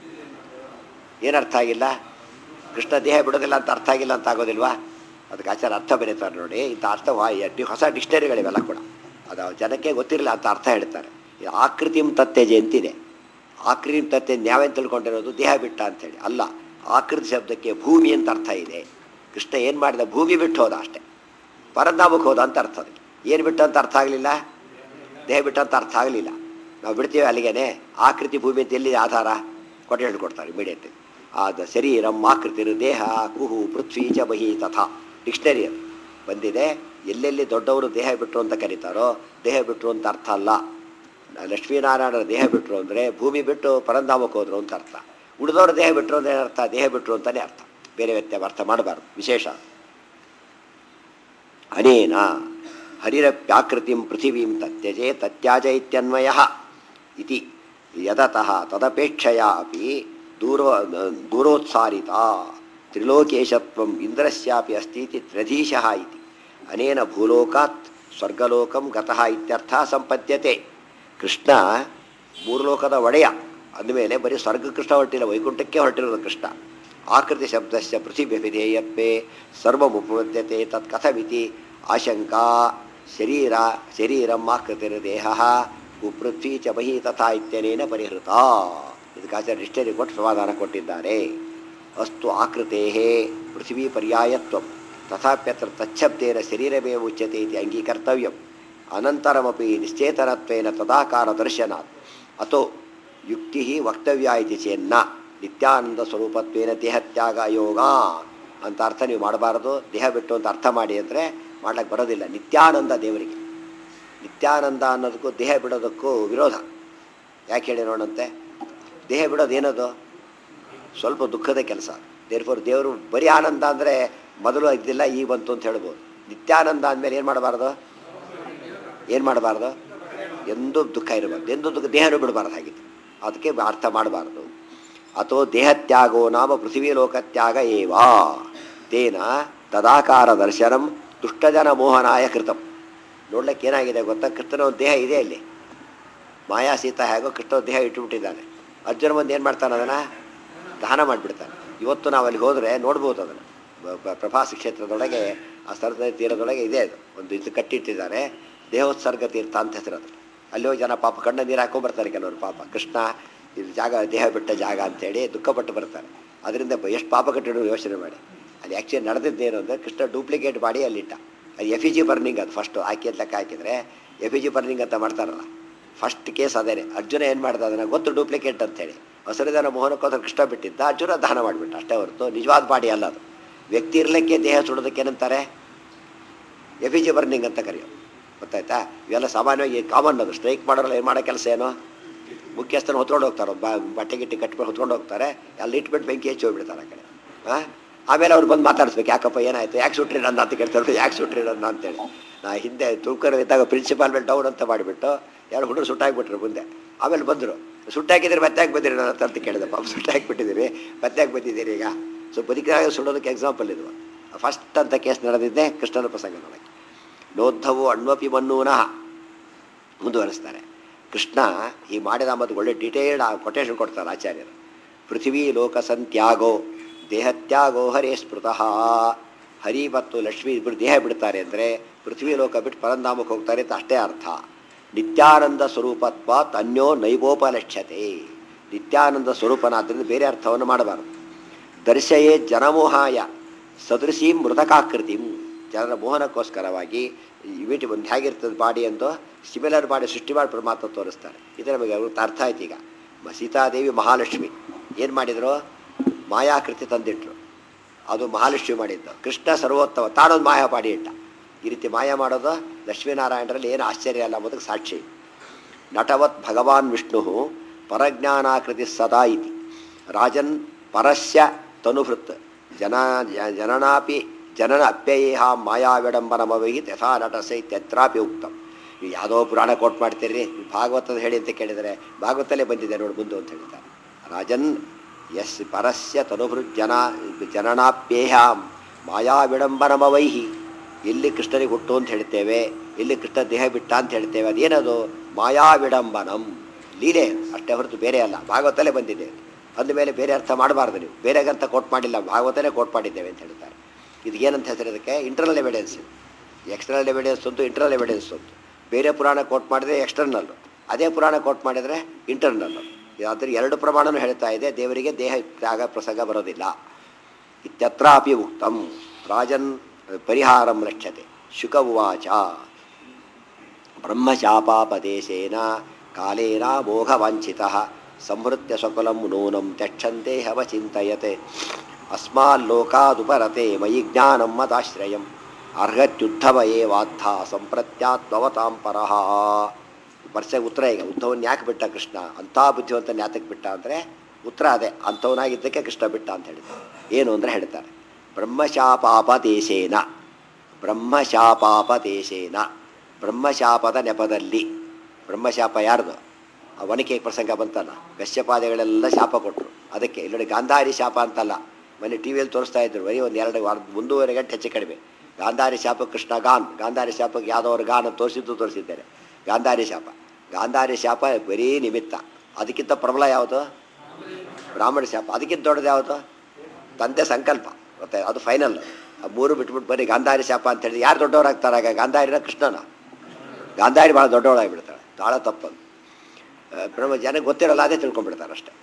ಏನು ಅರ್ಥ ಆಗಿಲ್ಲ ಕೃಷ್ಣ ದೇಹ ಬಿಡೋದಿಲ್ಲ ಅಂತ ಅರ್ಥ ಆಗಿಲ್ಲ ಅಂತ ಆಗೋದಿಲ್ವಾ ಅದಕ್ಕೆ ಆಚಾರ ಅರ್ಥ ಬರೀತಾರೆ ನೋಡಿ ಇಂಥ ಅರ್ಥ ವಾ- ಡಿ- ಹೊಸ ಡಿಕ್ಷನರಿಗಳಿವೆಲ್ಲ ಕೂಡ ಅದು ಜನಕ್ಕೆ ಗೊತ್ತಿರಲಿಲ್ಲ ಅಂತ ಅರ್ಥ ಹೇಳ್ತಾರೆ ಈ ಆಕೃತಿಂ ತತ್ತೆಜೆ ಅಂತಿದೆ ಆಕೃತಿಂ ತತ್ತೆ ನ್ಯಾವೇನು ತಿಳ್ಕೊಂಡಿರೋದು ದೇಹ ಬಿಟ್ಟ ಅಂತೇಳಿ ಅಲ್ಲ ಆಕೃತಿ ಶಬ್ದಕ್ಕೆ ಭೂಮಿ ಅಂತ ಅರ್ಥ ಇದೆ ಕೃಷ್ಣ ಏನು ಮಾಡಿದ ಭೂಮಿ ಬಿಟ್ಟು ಹೋದ ಅಷ್ಟೇ ಪರಧಾಮಕ್ಕೆ ಹೋದ ಅಂತ ಅರ್ಥ ಅದಕ್ಕೆ ಏನು ಬಿಟ್ಟು ಅಂತ ಅರ್ಥ ಆಗಲಿಲ್ಲ ದೇಹ ಬಿಟ್ಟು ಅಂತ ಅರ್ಥ ಆಗಲಿಲ್ಲ ನಾವು ಬಿಡ್ತೀವಿ ಅಲ್ಲಿಗೇನೆ ಆಕೃತಿ ಭೂಮಿ ಅಂತ ಎಲ್ಲಿ ಆಧಾರ ಕೊಟ್ಟು ಹೇಳ್ಕೊಡ್ತಾರೆ ಇಮಿಡಿಯೇಟ್ ಆದ ಶರೀರಂ ಆಕೃತಿರು ದೇಹ ಕುಹು ಪೃಥ್ವಿ ಚ ಬಹಿ ತಥಾ ಡಿಕ್ಷನರಿ ಅದು ಬಂದಿದೆ ಎಲ್ಲೆಲ್ಲಿ ದೊಡ್ಡವರು ದೇಹ ಬಿಟ್ಟರು ಅಂತ ಕರೀತಾರೋ ದೇಹ ಬಿಟ್ಟರು ಅಂತ ಅರ್ಥ ಅಲ್ಲ ಲಕ್ಷ್ಮೀನಾರಾಯಣರ ದೇಹ ಬಿಟ್ಟರು ಅಂದರೆ ಭೂಮಿ ಬಿಟ್ಟು ಪರಂಧಾಮಕ್ಕೆ ಹೋದ್ರು ಅಂತ ಅರ್ಥ ಉಳಿದವರು ದೇಹ ಬಿಟ್ಟರು ಅಂದರೆ ಅರ್ಥ ದೇಹ ಬಿಟ್ಟರು ಅಂತಲೇ ಅರ್ಥ ಬೇರೆ ವ್ಯಕ್ತಿ ಅರ್ಥ ಮಾಡಬಾರ್ದು ವಿಶೇಷ ಅನೇನ ಹರಿರಪ್ಯಾಕೃತಿಂ ಪೃಥಿವೀಂ ತತ್ಯಜೆ ತತ್ಯಾಜ ಇತ್ಯನ್ವಯ ಇತಿ ಯದತಃ ತದಪೇಕ್ಷೆಯ ಅಪಿ ದೂರೋ ದೂರೋತ್ಸಾರಿತ ತ್ರಿಲೋಕೇಶತ್ವಂ ಇಂದ್ರಸ್ಯಾಪಿ ಅಸ್ತಿ ಇತಿ ತ್ರಧೀಶಃ ಇತಿ ಅನೇನ ಭೂಲೋಕಾತ್ ಸ್ವರ್ಗಲೋಕಂ ಗತಃ ಇತ್ಯರ್ಥ ಸಂಪದ್ಯತೆ ಕೃಷ್ಣ ಮೂರು ಲೋಕದ ಒಡೆಯ ಅಂದಮೇಲೆ ಬರೀ ಸ್ವರ್ಗ ಕೃಷ್ಣ ಹೊರಟಿಲ್ಲ ವೈಕುಂಠಕ್ಕೆ ಹೊರಟಿರೋದು ಕೃಷ್ಣ ಆಕೃತಿ ಶಬ್ದಸ್ಯ ಪೃಥಿವ್ಯಭಿಧೇಯತ್ವೇ ಸರ್ವಮುಪದ್ಯತೆ ತತ್ ಕಥಮಿತಿ ಆಶಂಕಾ ಶರೀರ ಶರೀರಂ ಆಕೃತಿರ್ದೇಹ ಪೃಥ್ವಿ ಚ ಬಹಿ ತಥಾ ಇತ್ಯನೇನ ಪರಿಹೃತ ಇದಕ್ಕೆ ಆಚಾರ್ಯ ನಿಷ್ಠೆಗೆ ಕೊಟ್ಟು ಸಮಾಧಾನ ಕೊಟ್ಟಿದ್ದಾರೆ ಅಸ್ತು ಆಕೃತೆ ಪೃಥ್ವೀ ಪರ್ಯಾಯತ್ವ ತಥಾಪ್ಯತ್ರ ತಚ್ಛಬ್ದೇನ ಶರೀರವೇ ಉಚ್ಯತೆ ಇತಿ ಅಂಗೀಕರ್ತವ್ಯಂ ಅನಂತರಮಪಿ ನಿಶ್ಚೇತನತ್ವೇನ ತದಾಕಾರ ದರ್ಶನಾತ್ ಅಥೋ ಯುಕ್ತಿ ವಕ್ತವ್ಯ ಇತಿ ಚೇನ್ನ ನಿತ್ಯಾನಂದ ಸ್ವರೂಪತ್ವೇನ ದೇಹತ್ಯಾಗ ಯೋಗ ಅಂತ ಅರ್ಥ ನೀವು ಮಾಡಬಾರದು ದೇಹ ಬಿಟ್ಟು ಅಂತ ಅರ್ಥ ಮಾಡಿ ಅಂದರೆ ಮಾಡ್ಲಿಕ್ಕೆ ಬರೋದಿಲ್ಲ ನಿತ್ಯಾನಂದ ದೇವರಿಗೆ ನಿತ್ಯಾನಂದ ಅನ್ನೋದಕ್ಕೂ ದೇಹ ಬಿಡೋದಕ್ಕೂ ವಿರೋಧ ಯಾಕೆ ಹೇಳಿ ನೋಡಂತೆ ದೇಹ ಬಿಡೋದು ಏನದು ಸ್ವಲ್ಪ ದುಃಖದ ಕೆಲಸ ದೇರ್ಫೋರ್ ದೇವರು ಬರೀ ಆನಂದ ಅಂದರೆ ಮೊದಲು ಇದ್ದಿಲ್ಲ ಈಗ ಬಂತು ಅಂತ ಹೇಳ್ಬೋದು ನಿತ್ಯಾನಂದ ಅಂದಮೇಲೆ ಏನು ಮಾಡಬಾರ್ದು ಏನು ಮಾಡಬಾರ್ದು ಎಂದೂ ದುಃಖ ಇರಬಾರ್ದು ಎಂದೂ ದುಃಖ ದೇಹನೂ ಬಿಡಬಾರ್ದು ಹಾಗಿತ್ತು ಅದಕ್ಕೆ ಅರ್ಥ ಮಾಡಬಾರ್ದು ಅಥವಾ ದೇಹತ್ಯಾಗೋ ನಾಮ ಪೃಥ್ವೀ ಲೋಕತ್ಯಾಗ ಏವಾ ತೇನ ತದಾಕಾರ ದರ್ಶನಂ ದುಷ್ಟಜನ ಮೋಹನಾಯ ಕೃತಂ ನೋಡ್ಲಿಕ್ಕೆ ಏನಾಗಿದೆ ಗೊತ್ತಾ ಕೃಷ್ಣನ ಒಂದು ದೇಹ ಇದೆ ಅಲ್ಲಿ ಮಾಯಾ ಸೀತಾ ಹೇಗೋ ಕೃಷ್ಣ ದೇಹ ಇಟ್ಟುಬಿಟ್ಟಿದ್ದಾನೆ ಅರ್ಜುನ ಬಂದು ಏನು ಮಾಡ್ತಾನೆ ಅದನ್ನು ದಹನ ಮಾಡಿಬಿಡ್ತಾನೆ ಇವತ್ತು ನಾವು ಅಲ್ಲಿ ಹೋದರೆ ನೋಡ್ಬೋದು ಅದನ್ನು ಬ- ಬ- ಪ್ರಭಾಸ ಕ್ಷೇತ್ರದೊಳಗೆ ಆ ಸರದ ತೀರದೊಳಗೆ ಇದೆ ಅದು ಒಂದು ಇದು ಕಟ್ಟಿಟ್ಟಿದ್ದಾರೆ ದೇಹೋತ್ಸರ್ಗ ತೀರ್ಥ ಅಂತ ಹೆಸರು ಅದು ಅಲ್ಲಿ ಹೋಗಿ ಜನ ಪಾಪ ಕಣ್ಣ ನೀರು ಹಾಕೊಂಡ್ಬರ್ತಾರೆ ಕೆಲವರು ಪಾಪ ಕೃಷ್ಣ ಇದು ಜಾಗ ದೇಹ ಬಿಟ್ಟ ಜಾಗ ಅಂತೇಳಿ ದುಃಖಪಟ್ಟು ಬರ್ತಾರೆ ಅದರಿಂದ ಎಷ್ಟು ಪಾಪ ಕಟ್ಟಿಡೋ ಯೋಚನೆ ಮಾಡಿ ಅಲ್ಲಿ ಆ್ಯಕ್ಚುಲಿ ನಡೆದಿದ್ದೇನು ಅಂದರೆ ಕೃಷ್ಣ ಡೂಪ್ಲಿಕೇಟ್ ಮಾಡಿ ಅಲ್ಲಿಟ್ಟ ಅದು ಎಫ್ ಇ ಜಿ ಬರ್ನಿಂಗ್ ಅದು ಫಸ್ಟು ಹಾಕಿ ಅಂತ ಲೆಕ್ಕ ಹಾಕಿದರೆ ಎಫ್ ಇ ಜಿ ಬರ್ನಿಂಗ್ ಅಂತ ಮಾಡ್ತಾರಲ್ಲ ಫಸ್ಟ್ ಕೇಸ್ ಅದೇನೆ ಅರ್ಜುನ ಏನು ಮಾಡ್ದ ಅದನ್ನು ಗೊತ್ತು ಡೂಪ್ಲಿಕೇಟ್ ಅಂತೇಳಿ ಹಸಿರುದನ ಮೋಹನಕ್ಕೋಸ್ಕರ ಕೃಷ್ಣ ಬಿಟ್ಟಿದ್ದ ಅರ್ಜುನ ದಾನ ಮಾಡಿಬಿಟ್ಟ ಅಷ್ಟೇ ಹೊರತು ನಿಜವಾದ ಬಾಡಿ ಅಲ್ಲ ಅದು ವ್ಯಕ್ತಿ ಇರಲಿಕ್ಕೆ ದೇಹ ಸುಡೋದಕ್ಕೆ ಏನಂತಾರೆ ಎಫ್ ಇ ಜಿ ಬರ್ನಿಂಗ್ ಅಂತ ಕರೆಯೋ ಗೊತ್ತಾಯ್ತಾ ಇವೆಲ್ಲ ಸಾಮಾನ್ಯವಾಗಿ ಕಾಮನ್ ಅದು ಸ್ಟ್ರೈಕ್ ಮಾಡೋರಲ್ಲ ಏನು ಮಾಡೋ ಕೆಲಸ ಏನು ಮುಖ್ಯಸ್ಥನ ಹೊತ್ಕೊಂಡು ಹೋಗ್ತಾರೆ ಬ ಬಟ್ಟೆ ಗಿಟ್ಟೆ ಕಟ್ಕೊಂಡು ಹೊತ್ಕೊಂಡು ಹೋಗ್ತಾರೆ ಅಲ್ಲಿ ಇಟ್ಬಿಟ್ಟು ಬೆಂಕಿ ಹಚ್ಚಿ ಹೋಗ್ಬಿಡ್ತಾರೆ ಆ ಕಡೆ ಹಾಂ ಆಮೇಲೆ ಅವ್ರು ಬಂದು ಮಾತಾಡಿಸ್ಬೇಕು ಯಾಕಪ್ಪ ಏನಾಯ್ತು ಯಾಕೆ ಸುಟ್ರಿ ನನ್ನ ಅಂತ ಕೇಳ್ತಾರೆ ಯಾಕೆ ಸುಟ್ರಿ ನನ್ನ ಅಂತೇಳಿ ನಾ ಹಿಂದೆ ತುಳ್ಕರ್ ಇದ್ದಾಗ ಪ್ರಿನ್ಸಿಪಾಲ್ ಮೇಲೆ ಡೌನ್ ಅಂತ ಮಾಡಿಬಿಟ್ಟು ಎರಡು ಹುಡುಗರು ಸುಟ್ಟಾಕ್ಬಿಟ್ರು ಮುಂದೆ ಆಮೇಲೆ ಬಂದರು ಸುಟ್ಟಾಕಿದ್ರೆ ಮತ್ತೆ ಯಾಕೆ ಬಂದಿರಿ ನನ್ನ ಹತ್ರ ಅಂತ ಕೇಳಿದೆ ಪಾಪ ಸುಟ್ಟಾಕ್ಬಿಟ್ಟಿದ್ದೀರಿ ಮತ್ತೆ ಯಾಕೆ ಬಂದಿದ್ದೀರಿ ಈಗ ಸೊ ಬದುಕಿದಾಗ ಸುಡೋದಕ್ಕೆ ಎಕ್ಸಾಂಪಲ್ ಇದು ಫಸ್ಟ್ ಅಂತ ಕೇಸ್ ನಡೆದಿದ್ದೆ ಕೃಷ್ಣನ ಪ್ರಸಂಗ ನೋಡಕ್ಕೆ ನೋದ್ಧವು ಅಣ್ವಪಿ ಮನ್ನೂನಃ ಮುಂದುವರಿಸ್ತಾರೆ ಕೃಷ್ಣ ಈ ಮಾಡಿದ ಮತ್ತು ಒಳ್ಳೆ ಡೀಟೇಲ್ಡ್ ಕೊಟೇಶನ್ ಕೊಡ್ತಾರೆ ಆಚಾರ್ಯರು ಪೃಥ್ವಿ ಲೋಕ ಸಂತ್ಯಾಗೋ ದೇಹತ್ಯಾಗೋ ಹರೇ ಸ್ಮೃತಃ ಹರಿ ಮತ್ತು ಲಕ್ಷ್ಮಿ ಇಬ್ಬರು ದೇಹ ಬಿಡ್ತಾರೆ ಅಂದರೆ ಪೃಥ್ವಿ ಲೋಕ ಬಿಟ್ಟು ಪರಂಧಾಮಕ್ಕೆ ಹೋಗ್ತಾರೆ ಅಂತ ಅಷ್ಟೇ ಅರ್ಥ ನಿತ್ಯಾನಂದ ಸ್ವರೂಪತ್ವ ತನ್ಯೋ ನೈವೋಪಲಕ್ಷ್ಯತೆ ನಿತ್ಯಾನಂದ ಸ್ವರೂಪನಾದ್ದರಿಂದ ಬೇರೆ ಅರ್ಥವನ್ನು ಮಾಡಬಾರದು ದರ್ಶಯೇ ಜನಮೋಹಾಯ ಸದೃಶೀಂ ಮೃತಕಾಕೃತಿಂ ಜನರ ಮೋಹನಕ್ಕೋಸ್ಕರವಾಗಿ ಇವಿಟಿ ಒಂದು ಹೇಗಿರ್ತದೆ ಬಾಡಿ ಎಂದು ಸಿಮಿಲರ್ ಬಾಡಿ ಸೃಷ್ಟಿ ಮಾಡಿ ಪರಮಾತ್ಮ ತೋರಿಸ್ತಾರೆ ಇದು ನಮಗೆ ಅವ್ರಿಗೆ ಅರ್ಥ ಆಯ್ತು ಈಗ ಮ- ಸೀತಾದೇವಿ ಮಹಾಲಕ್ಷ್ಮಿ ಏನು ಮಾಡಿದರು ಮಾಯಾಕೃತಿ ತಂದಿಟ್ರು ಅದು ಮಹಾಲಕ್ಷ್ಮಿ ಮಾಡಿದ್ದು ಕೃಷ್ಣ ಸರ್ವೋತ್ತಮ ತಾನೊಂದು ಮಾಯಾ ಪಾಡಿ ಇಟ್ಟ ಈ ರೀತಿ ಮಾಯ ಮಾಡೋದು ಲಕ್ಷ್ಮೀನಾರಾಯಣರಲ್ಲಿ ಏನು ಆಶ್ಚರ್ಯ ಅಲ್ಲ ಅನ್ನೋದಕ್ಕೆ ಸಾಕ್ಷಿ ನಟವತ್ ಭಗವಾನ್ ವಿಷ್ಣು ಪರಜ್ಞಾನಾಕೃತಿ ಸದಾ ಇತಿ ರಾಜನ್ ಪರಸ್ಯ ತನುಭೃತ್ ಜನ ಜ- ಜನನಾಪಿ ಜನನ ಅಪ್ಯಯೇಹ ಮಾಯಾವಿಡಂಬನಮವೈ ಯಥಾ ನಟಸೈ ಇತ್ಯತ್ರಾಪಿ ಉಕ್ತಂ ನೀವು ಯಾವುದೋ ಪುರಾಣ ಕೋಟ್ ಮಾಡ್ತೀರಿ ನೀವು ಭಾಗವತದ ಹೇಳಿ ಅಂತ ಕೇಳಿದರೆ ಭಾಗವತಲ್ಲೇ ಬಂದಿದೆ ನೋಡಿ ಮುಂದೆ ಅಂತ ಹೇಳ್ತಾರೆ ರಾಜನ್ ಯಸ್ ಪರಸ್ಯ ತನುಭೃತ್ ಜನ ಜನನಾಪ್ಯೇಹ ಮಾಯಾವಿಡಂಬನಮವೈಹಿ ಎಲ್ಲಿ ಕೃಷ್ಣನಿಗೆ ಹುಟ್ಟು ಅಂತ ಹೇಳ್ತೇವೆ ಎಲ್ಲಿ ಕೃಷ್ಣ ದೇಹ ಬಿಟ್ಟ ಅಂತ ಹೇಳ್ತೇವೆ ಅದೇನದು ಮಾಯಾವಿಡಂಬನಂ ಲೀಲೆ ಅಷ್ಟೇ ಹೊರತು ಬೇರೆ ಅಲ್ಲ ಭಾಗವತಲ್ಲೇ ಬಂದಿದೆ ಅಂದಮೇಲೆ ಬೇರೆ ಅರ್ಥ ಮಾಡಬಾರ್ದು ನೀವು ಬೇರೆಗಂತ ಕೋಟ್ ಮಾಡಿಲ್ಲ ಭಾಗವತನೇ ಕೋಟ್ ಮಾಡಿದ್ದೇವೆ ಅಂತ ಹೇಳ್ತಾರೆ ಇದು ಏನಂತ ಹೆಸರು ಇದಕ್ಕೆ ಇಂಟರ್ನಲ್ ಎವಿಡೆನ್ಸ್ ಎಕ್ಸ್ಟರ್ನಲ್ ಎವಿಡೆನ್ಸ್ ಒಂದು ಇಂಟರ್ನಲ್ ಎವಿಡೆನ್ಸ್ ಒಂದು ಬೇರೆ ಪುರಾಣ ಕೋಟ್ ಮಾಡಿದರೆ ಎಕ್ಸ್ಟರ್ನಲ್ಲು ಅದೇ ಪುರಾಣ ಕೋಟ್ ಮಾಡಿದರೆ ಇಂಟರ್ನಲ್ಲು ಅದ್ರ ಎರಡು ಪ್ರಮಾಣನೂ ಹೇಳ್ತಾ ಇದೆ ದೇವರಿಗೆ ದೇಹ ತ್ಯಾಗ ಪ್ರಸಂಗ ಬರೋದಿಲ್ಲ ಇತ್ಯತ್ರಾಪಿ ಉಕ್ತಂ ರಾಜನ್ ಪರಿಹಾರಂ ರಕ್ಷತೆ ಶುಕ ಉವಾಚ ಬ್ರಹ್ಮಶಾಪಾಪದೇಶೇನ ಕಾಲೇನ ಮೋಘವಾಂಛಿತ ಸಂಹೃತ್ಯ ಸ್ವಕುಲಂ ನೂನಂ ತ್ಯಕ್ಷಂತೆ ಹವಚಿಂತಯತೆ ಅಸ್ಮಾಲ್ಲೋಕಾದುಪರತೆ ಮಯಿ ಜ್ಞಾನಂ ಮದಾಶ್ರಯಂ ಅರ್ಹತ್ಯುದ್ಧವ ಏವಾದ್ಧ ಸಂಪ್ರತ್ಯಾತ್ಮವತಾಂ ಪರಃ ವರ್ಷ ಉತ್ತರ ಈಗ ಉದ್ಧವನ್ ಯಾಕೆ ಬಿಟ್ಟ ಕೃಷ್ಣ ಅಂಥ ಬುದ್ಧಿವಂತನ ಯಾತಕ್ಕೆ ಬಿಟ್ಟ ಅಂದರೆ ಉತ್ತರ ಅದೇ ಅಂಥವನಾಗಿದ್ದಕ್ಕೆ ಕೃಷ್ಣ ಬಿಟ್ಟ ಅಂತ ಹೇಳಿದ್ದಾರೆ ಏನು ಅಂದರೆ ಹೇಳ್ತಾರೆ ಬ್ರಹ್ಮಶಾಪಾಪದೇಶೇನ ಬ್ರಹ್ಮಶಾಪಾಪದೇಶೇನ ಬ್ರಹ್ಮಶಾಪದ ನೆಪದಲ್ಲಿ ಬ್ರಹ್ಮಶಾಪ ಯಾರ್ದು ಆ ಒನಕೆ ಪ್ರಸಂಗ ಬಂತಲ್ಲ ಕಶ್ಯಪಾದಗಳೆಲ್ಲ ಶಾಪ ಕೊಟ್ಟರು ಅದಕ್ಕೆ ಇಲ್ಲೊಂದು ಗಾಂಧಾರಿ ಶಾಪ ಅಂತಲ್ಲ ಮೊನ್ನೆ ಟಿ ವಿಯಲ್ಲಿ ತೋರಿಸ್ತಾ ಇದ್ರು ಬರೀ ಒಂದು ಎರಡು ವಾರ ಒಂದೂವರೆ ಗಂಟೆ ಹೆಚ್ಚು ಕಡಿಮೆ ಗಾಂಧಾರಿ ಶಾಪ ಕೃಷ್ಣ ಗಾನ್ ಗಾಂಧಾರಿ ಶಾಪಕ್ಕೆ ಯಾವುದೋ ಗಾನ್ ಅಂತ ತೋರಿಸಿದ್ದು ತೋರಿಸಿದ್ದೇನೆ ಗಾಂಧಾರಿ ಶಾಪ ಗಾಂಧಾರಿ ಶಾಪ ಬರೀ ನಿಮಿತ್ತ ಅದಕ್ಕಿಂತ ಪ್ರಬಲ ಯಾವುದು ಬ್ರಾಹ್ಮಣ ಶಾಪ ಅದಕ್ಕಿಂತ ದೊಡ್ಡದು ಯಾವುದು ತಂದೆ ಸಂಕಲ್ಪ ಮತ್ತೆ ಅದು ಫೈನಲ್ ಆ ಮೂರು ಬಿಟ್ಬಿಟ್ಟು ಬರೀ ಗಾಂಧಾರಿ ಶಾಪ ಅಂತ ಹೇಳಿದ್ರೆ ಯಾರು ದೊಡ್ಡವರಾಗ್ತಾರೆ ಆಗ ಗಾಂಧಾರಿನ ಕೃಷ್ಣನ ಗಾಂಧಾರಿ ಭಾಳ ದೊಡ್ಡವಳಾಗಿಬಿಡ್ತಾಳೆ ಭಾಳ ತಪ್ಪದು ಆ, ಬ್ರಹ್ಮ ಜನಕ್ಕೆ ಗೊತ್ತಿರಲ್ಲ ಅದೇ ತಿಳ್ಕೊಂಡ್ಬಿಡ್ತಾರೆ ಅಷ್ಟೇ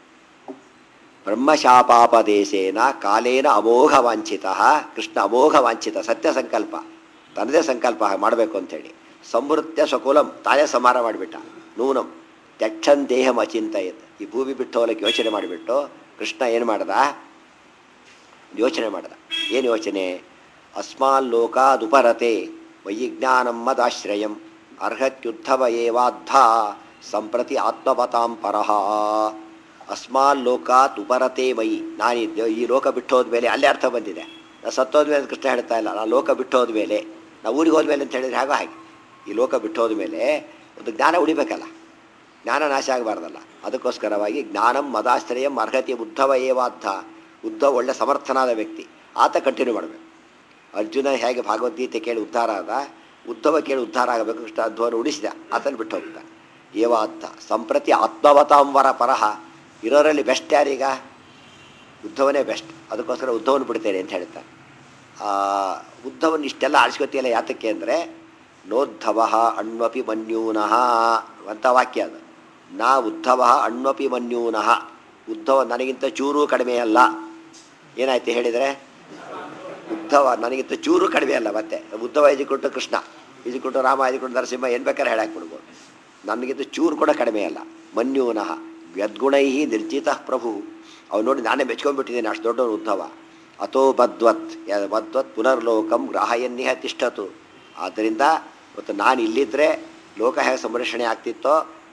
ಬ್ರಹ್ಮಶಾಪಾಪದೇಶೇನ ಕಾಲೇನ ಅಮೋಘ ವಾಂಛಿತ ಕೃಷ್ಣ ಅಮೋಘ ವಾಂಛಿತ ಸತ್ಯ ಸಂಕಲ್ಪ ತನ್ನದೇ ಸಂಕಲ್ಪ ಮಾಡಬೇಕು ಅಂಥೇಳಿ ಸಮೃತ್ಯ ಸ್ವಕುಲಂ ತಾನೇ ಸಮಾರ ಮಾಡಿಬಿಟ್ಟ ನೂನಂ ತ್ಯಕ್ಷನ್ ದೇಹಂ ಅಚಿಂತಯತ್ ಈ ಭೂಮಿ ಬಿಟ್ಟು ಹೋಗಲಿಕ್ಕೆ ಯೋಚನೆ ಮಾಡಿಬಿಟ್ಟು ಕೃಷ್ಣ ಏನು ಮಾಡ್ದ ಯೋಚನೆ ಮಾಡ್ದ ಏನು ಯೋಚನೆ ಅಸ್ಮಾನ್ ಲೋಕಾದುಪರತೆ ವೈಜ್ಞಾನಂ ಮದಾಶ್ರಯಂ ಅರ್ಹತ್ಯುದ್ಧವ ಏವಾದ್ಧ ಸಂಪ್ರತಿ ಆತ್ಮವತಾಂ ಪರಃ ಅಸ್ಮಾನ್ ಲೋಕಾತ್ ಉಪರತೆ ಮಯಿ ನಾನು ಈ ದ- ಈ ಲೋಕ ಬಿಟ್ಟು ಹೋದ್ಮೇಲೆ ಅಲ್ಲೇ ಅರ್ಥ ಬಂದಿದೆ ನಾ ಸತ್ತೋದ್ಮೇಲೆ ಅಂತ ಕೃಷ್ಣ ಹೇಳ್ತಾ ಇಲ್ಲ ನಾನು ಲೋಕ ಬಿಟ್ಟು ಹೋದ್ಮೇಲೆ ನಾವು ಊರಿಗೆ ಹೋದ್ಮೇಲೆ ಅಂತ ಹೇಳಿದ್ರೆ ಹಾಗೋ ಹಾಗೆ ಈ ಲೋಕ ಬಿಟ್ಟು ಹೋದ್ಮೇಲೆ ಒಂದು ಜ್ಞಾನ ಉಳಿಬೇಕಲ್ಲ ಜ್ಞಾನ ನಾಶ ಆಗಬಾರ್ದಲ್ಲ ಅದಕ್ಕೋಸ್ಕರವಾಗಿ ಜ್ಞಾನಂ ಮದಾಶ್ರಯಂ ಅರ್ಹತೆ ಉದ್ಧವ ಏವಾದ್ಧ ಉದ್ಧವ ಒಳ್ಳೆ ಸಮರ್ಥನಾದ ವ್ಯಕ್ತಿ ಆತ ಕಂಟಿನ್ಯೂ ಮಾಡಬೇಕು ಅರ್ಜುನ ಹೇಗೆ ಭಗವದ್ಗೀತೆ ಕೇಳಿ ಉದ್ಧಾರ ಆದ ಉದ್ಧವ ಕೇಳಿ ಉದ್ಧಾರ ಆಗಬೇಕು ಕೃಷ್ಣ ಅಧ್ವನ ಉಳಿಸಿದ ಆತನ ಬಿಟ್ಟು ಹೋಗ್ತಾನೆ ಏವಾದ್ಧ ಸಂಪ್ರತಿ ಆತ್ಮವತಾಂವರ ಪರಹ ಇರೋರಲ್ಲಿ ಬೆಸ್ಟ್ ಯಾರೀಗ ಉದ್ಧವನೇ ಬೆಸ್ಟ್ ಅದಕ್ಕೋಸ್ಕರ ಉದ್ಧವನ ಬಿಡ್ತೇನೆ ಅಂತ ಹೇಳ್ತಾನೆ ಆ, ಉದ್ಧವನ್ ಇಷ್ಟೆಲ್ಲ ಆರಿಸ್ಕೊತಿಯಲ್ಲ ಯಾತಕ್ಕೆ ಅಂದರೆ ನೋದ್ಧವ ಅಣ್ವಪಿ ಮನ್ಯೂನಃ ಅಂತ ವಾಕ್ಯ ಅದು ನಾ ಉದ್ಧವ ಅಣ್ವಪಿ ಮನ್ಯೂನಃ ಉದ್ಧವ ನನಗಿಂತ ಚೂರು ಕಡಿಮೆ ಅಲ್ಲ ಏನಾಯ್ತು ಹೇಳಿದರೆ ಉದ್ಧವ ನನಗಿಂತ ಚೂರು ಕಡಿಮೆ ಅಲ್ಲ ಮತ್ತೆ ಉದ್ಧವ ಇಜಿಕೊಟ್ಟು ಕೃಷ್ಣ ಇಜಿಕೊಟ್ಟು ರಾಮ ಇಜಿಕೊಟ್ಟು ನರಸಿಂಹ ಏನು ಬೇಕಾದ್ರೆ ಹೇಳಾಕ್ಬಿಡ್ಬೋದು ನನಗಿಂತ ಚೂರು ಕೂಡ ಕಡಿಮೆ ಅಲ್ಲ ಮನ್ಯೂನಃ ಯದ್ಗುಣೈ ನಿರ್ಜಿತ ಪ್ರಭು ಅವ್ ನೋಡಿ ನಾನೇ ಮೆಚ್ಕೊಂಡ್ಬಿಟ್ಟಿದ್ದೇನೆ ಅಷ್ಟು ದೊಡ್ಡವನು ಉದ್ಧವ ಅಥೋ ಬದ್ವತ್ ಯ- ಬದ್ವತ್ ಪುನರ್ಲೋಕಂ ಗ್ರಾಹಯನ್ನಿಹ ತಿಷ್ಠತು ಆದ್ದರಿಂದ ಇವತ್ತು ನಾನು ಇಲ್ಲಿದ್ದರೆ ಲೋಕ ಹೇಗೆ ಸಂರಕ್ಷಣೆ ಆಗ್ತಿತ್ತೋ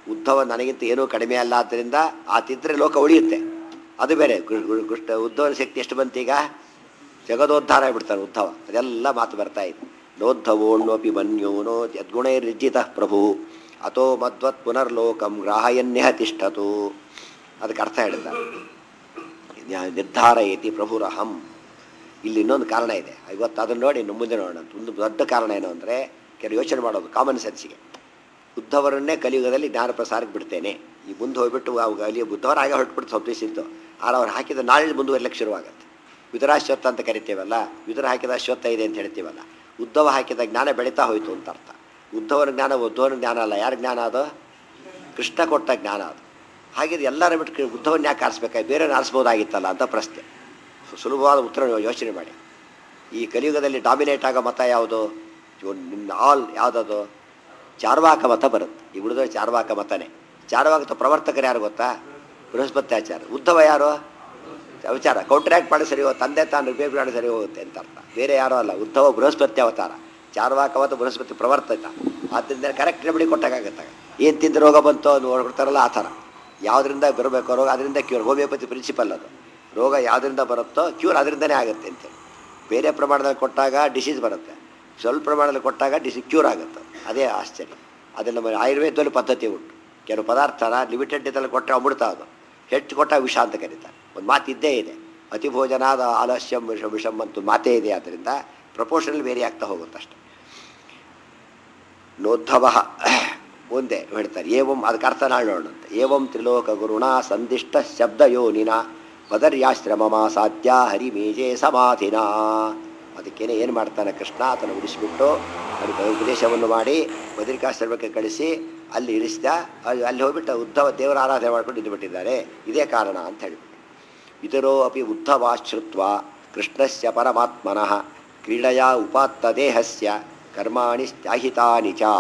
ಉದ್ಧವ ನನಗಿಂತ ಏನೂ ಕಡಿಮೆ ಅಲ್ಲ ಆದ್ದರಿಂದ ಆತಿದ್ರೆ ಲೋಕ ಉಳಿಯುತ್ತೆ ಅದು ಬೇರೆ ಕೃ- ಕೃ- ಕೃಷ್ಣ ಉದ್ಧವನ ಶಕ್ತಿ ಎಷ್ಟು ಬಂತೀಗ ಜಗದೋದ್ಧಾರ ಆಗ್ಬಿಡ್ತಾನೆ ಉದ್ಧವ ಅದೆಲ್ಲ ಮಾತು ಬರ್ತಾ ಇದೆ ನೋದ್ಧವೋಣ್ಣೋಪಿ ಮನ್ಯೂನೋ ಯದ್ಗುಣೈರ್ಜಿತ ಪ್ರಭು ಅಥೋ ಮದ್ವತ್ ಪುನರ್ಲೋಕಂ ಗ್ರಾಹಯನ್ಯಹ ತಿಷ್ಠತು ಅದಕ್ಕೆ ಅರ್ಥ ಹೇಳಿದ್ದಾರೆ ನಿರ್ಧಾರಯತಿ ಪ್ರಭುರಹಂ ಇಲ್ಲಿ ಇನ್ನೊಂದು ಕಾರಣ ಇದೆ ಇವತ್ತು ಅದನ್ನು ನೋಡಿ ಇನ್ನು ಮುಂದೆ ನೋಡೋಣ ಒಂದು ದೊಡ್ಡ ಕಾರಣ ಏನು ಅಂದರೆ ಕೆಲವು ಯೋಚನೆ ಮಾಡೋದು ಕಾಮನ್ ಸೆನ್ಸಿಗೆ ಬುದ್ಧವರನ್ನೇ ಕಲಿಯುಗದಲ್ಲಿ ಜ್ಞಾನ ಪ್ರಸಾರಕ್ಕೆ ಬಿಡ್ತೇನೆ ಈ ಮುಂದೆ ಹೋಗ್ಬಿಟ್ಟು ಅವಾಗ ಅಲ್ಲಿ ಬುದ್ಧವರ ಹಾಗೆ ಹೊರಟ್ಬಿಟ್ಟು ಸಂತೋಷಿತ್ತು ಆದರೆ ಅವ್ರು ಹಾಕಿದ ನಾಳೆ ಮುಂದುವರಿಲಿಕ್ಕೆ ಶುರುವಾಗುತ್ತೆ ವಿದುರಾಶ್ವತ್ಥ ಅಂತ ಕರಿತೀವಲ್ಲ ವಿದುರ ಹಾಕಿದ ಅಶ್ವತ್ಥ ಇದೆ ಅಂತ ಹೇಳ್ತೀವಲ್ಲ ಉದ್ಧವ ಹಾಕಿದ ಜ್ಞಾನ ಬೆಳೀತಾ ಹೋಯಿತು ಅಂತ ಅರ್ಥ ಉದ್ಧವನ ಜ್ಞಾನ ಉದ್ಧವನ ಜ್ಞಾನ ಅಲ್ಲ ಯಾರ ಜ್ಞಾನ ಅದು ಕೃಷ್ಣ ಕೊಟ್ಟ ಜ್ಞಾನ ಅದು ಹಾಗಿದ್ರೆ ಎಲ್ಲರ ಬಿಟ್ಟು ಉದ್ಧವನ್ನ ಯಾಕೆ ಆರಿಸ್ಬೇಕಾಗಿ ಬೇರೆ ಆರಿಸ್ಬೋದಾಗಿತ್ತಲ್ಲ ಅಂತ ಪ್ರಶ್ನೆ ಸು- ಸುಲಭವಾದ ಉತ್ತರ ನೀವು ಯೋಚನೆ ಮಾಡಿ ಈ ಕಲಿಯುಗದಲ್ಲಿ ಡಾಮಿನೇಟ್ ಆಗೋ ಮತ ಯಾವುದು ಆಲ್ ಯಾವುದದು ಚಾರ್ವಾಕ ಮತ ಬರುತ್ತೆ ಈ ಉಳಿದ ಚಾರ್ವಾಕ ಮತನೇ ಚಾರ್ವಾಕ ಪ್ರವರ್ತಕರು ಯಾರು ಗೊತ್ತಾ ಬೃಹಸ್ಪತ್ಯಾಚಾರ ಉದ್ಧವ ಯಾರು ವಿಚಾರ ಕೌಂಟ್ರಾಕ್ಟ್ ಮಾಡಿ ಸರಿ ಹೋಗುತ್ತೆ ತಂದೆ ತಾನು ರಿಪೇರ್ ಮಾಡಿ ಸರಿ ಹೋಗುತ್ತೆ ಅಂತ ಅರ್ಥ ಬೇರೆ ಯಾರೂ ಅಲ್ಲ ಉದ್ಧವ ಬೃಹಸ್ಪತಿ ಅವತಾರ ಚಾರ್ವಾಕ ಮತ್ತು ಬೃಹಸ್ಪತಿ ಪ್ರವರ್ತಕ ಆದ್ದರಿಂದ ಕರೆಕ್ಟ್ ರೆಮಿಡಿ ಕೊಟ್ಟಾಗತ್ತಾಗ ಏನು ತಿಂದ ರೋಗ ಬಂತು ಅದು ನೋಡ್ಕೊಡ್ತಾರಲ್ಲ ಆ ಥರ ಯಾವುದರಿಂದ ಬರಬೇಕು ರೋಗ ಅದರಿಂದ ಕ್ಯೂರ್ ಹೋಮಿಯೋಪತಿ ಪ್ರಿನ್ಸಿಪಲ್ ಅದು ರೋಗ ಯಾವುದರಿಂದ ಬರುತ್ತೋ ಕ್ಯೂರ್ ಅದರಿಂದನೇ ಆಗುತ್ತೆ ಅಂತೇಳಿ ಬೇರೆ ಪ್ರಮಾಣದಲ್ಲಿ ಕೊಟ್ಟಾಗ ಡಿಸೀಸ್ ಬರುತ್ತೆ ಸ್ವಲ್ಪ ಪ್ರಮಾಣದಲ್ಲಿ ಕೊಟ್ಟಾಗ ಡಿಸೀಸ್ ಕ್ಯೂರ್ ಆಗುತ್ತೆ ಅದೇ ಆಶ್ಚರ್ಯ ಅದೇ ನಮ್ಮ ಆಯುರ್ವೇದದಲ್ಲಿ ಪದ್ಧತಿ ಉಂಟು ಕೆಲವು ಪದಾರ್ಥನ ಲಿಮಿಟೆಡ್ ಇದರಲ್ಲಿ ಕೊಟ್ಟರೆ ಅಮೃತ ಅದು ಹೆಚ್ಚು ಕೊಟ್ಟ ವಿಷ ಅಂತ ಕರೀತಾರೆ ಒಂದು ಮಾತು ಇದ್ದೇ ಇದೆ ಅತಿ ಭೋಜನಾದ ಆಲಸ್ಯಂ ವಿಷ ವಿಷಂ ಅಂತ ಮಾತೇ ಇದೆ ಆದ್ದರಿಂದ ಪ್ರಪೋರ್ಷನಲ್ ವೇರಿ ಆಗ್ತಾ ಹೋಗುತ್ತೆ ಅಷ್ಟೆ ನೋದ್ಧವ ಮುಂದೆ ಹೇಳ್ತಾರೆ ಏವಂ ಅದಕ್ಕೆ ಅರ್ಥ ನಾಳೆ ನೋಡೋಣಂತೆ ಏವಂ ತ್ರಿಲೋಕ ಗುರುಣ ಸಂದಿಷ್ಟ ಶಬ್ದ ಯೋನಿನ ಪದರ್ಯಾಶ್ರಮ ಸಾಧ್ಯ ಹರಿಮೇಜೆ ಸಮಾಧಿನ ಅದಕ್ಕೇನೆ ಏನು ಮಾಡ್ತಾನೆ ಕೃಷ್ಣ ಆತನ ಉಳಿಸ್ಬಿಟ್ಟು ಅವನಿಗೆ ಉಪದೇಶವನ್ನು ಮಾಡಿ ಬದರಿಕಾಶ್ರಮಕ್ಕೆ ಕಳಿಸಿ ಅಲ್ಲಿ ಇಳಿಸಿದ ಅಲ್ಲಿ ಅಲ್ಲಿ ಹೋಗ್ಬಿಟ್ಟು ಉದ್ಧವ ದೇವರ ಆರಾಧನೆ ಮಾಡ್ಕೊಂಡು ಇದ್ದುಬಿಟ್ಟಿದ್ದಾರೆ ಇದೇ ಕಾರಣ ಅಂತ ಹೇಳಿಬಿಟ್ಟು ಇತರೋ ಅಪಿ ಉದ್ಧವಾಶ್ರುತ್ವ ಕೃಷ್ಣಸ್ಯ ಪರಮಾತ್ಮನಃ ಕ್ರೀಡೆಯ ಉಪಾತ್ತ ದೇಹಸ್ಯ ಕರ್ಮಾಣಿ ತ್ಯಾಹಿತಾನಿ ಚ